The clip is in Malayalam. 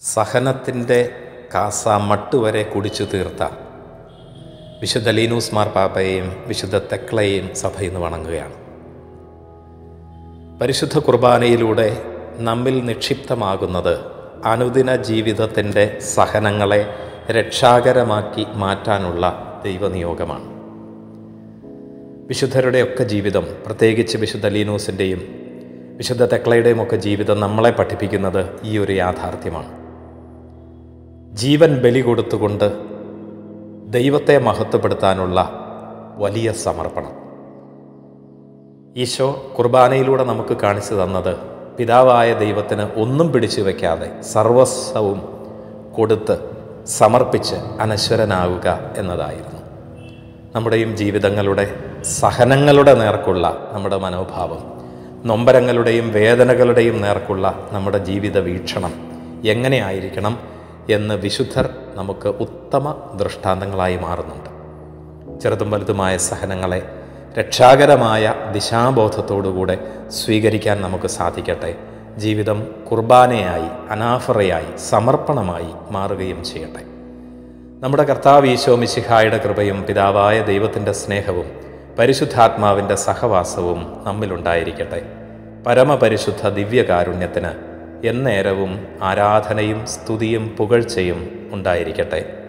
സഹനത്തിൻ്റെ കാസാമട്ട് വരെ കുടിച്ചു തീർത്ത വിശുദ്ധ ലീനൂസ് മാർ പാപ്പയെയും വിശുദ്ധ തെക്ലയെയും സഭ ഇന്ന് വണങ്ങുകയാണ് പരിശുദ്ധ കുർബാനയിലൂടെ നമ്മിൽ നിക്ഷിപ്തമാകുന്നത് അനുദിന ജീവിതത്തിൻ്റെ സഹനങ്ങളെ രക്ഷാകരമാക്കി മാറ്റാനുള്ള ദൈവനിയോഗമാണ് വിശുദ്ധരുടെയൊക്കെ ജീവിതം പ്രത്യേകിച്ച് വിശുദ്ധ ലീനൂസിൻ്റെയും വിശുദ്ധ തെക്ലയുടെയും ഒക്കെ ജീവിതം നമ്മളെ പഠിപ്പിക്കുന്നത് ഈ ഒരു യാഥാർത്ഥ്യമാണ് ജീവൻ ബലി കൊടുത്തുകൊണ്ട് ദൈവത്തെ മഹത്വപ്പെടുത്താനുള്ള വലിയ സമർപ്പണം ഈശോ കുർബാനയിലൂടെ നമുക്ക് കാണിച്ചു തന്നത് പിതാവായ ദൈവത്തിന് ഒന്നും പിടിച്ചു വയ്ക്കാതെ സർവസ്വവും കൊടുത്ത് സമർപ്പിച്ച് അനശ്വരനാവുക എന്നതായിരുന്നു നമ്മുടെയും ജീവിതങ്ങളുടെ സഹനങ്ങളുടെ നേർക്കുള്ള നമ്മുടെ മനോഭാവം നൊമ്പരങ്ങളുടെയും വേദനകളുടെയും നേർക്കുള്ള നമ്മുടെ ജീവിത വീക്ഷണം എങ്ങനെയായിരിക്കണം എന്ന് വിശുദ്ധർ നമുക്ക് ഉത്തമ ദൃഷ്ടാന്തങ്ങളായി മാറുന്നുണ്ട് ചെറുതും വലുതുമായ സഹനങ്ങളെ രക്ഷാകരമായ ദിശാബോധത്തോടുകൂടെ സ്വീകരിക്കാൻ നമുക്ക് സാധിക്കട്ടെ ജീവിതം കുർബാനയായി അനാഫറയായി സമർപ്പണമായി മാറുകയും ചെയ്യട്ടെ നമ്മുടെ കർത്താവ് ഈശോ മിശിഹായുടെ കൃപയും പിതാവായ ദൈവത്തിൻ്റെ സ്നേഹവും പരിശുദ്ധാത്മാവിൻ്റെ സഹവാസവും നമ്മിലുണ്ടായിരിക്കട്ടെ പരമപരിശുദ്ധ ദിവ്യകാരുണ്യത്തിന് എന്നേരവും ആരാധനയും സ്തുതിയും പുകഴ്ചയും ഉണ്ടായിരിക്കട്ടെ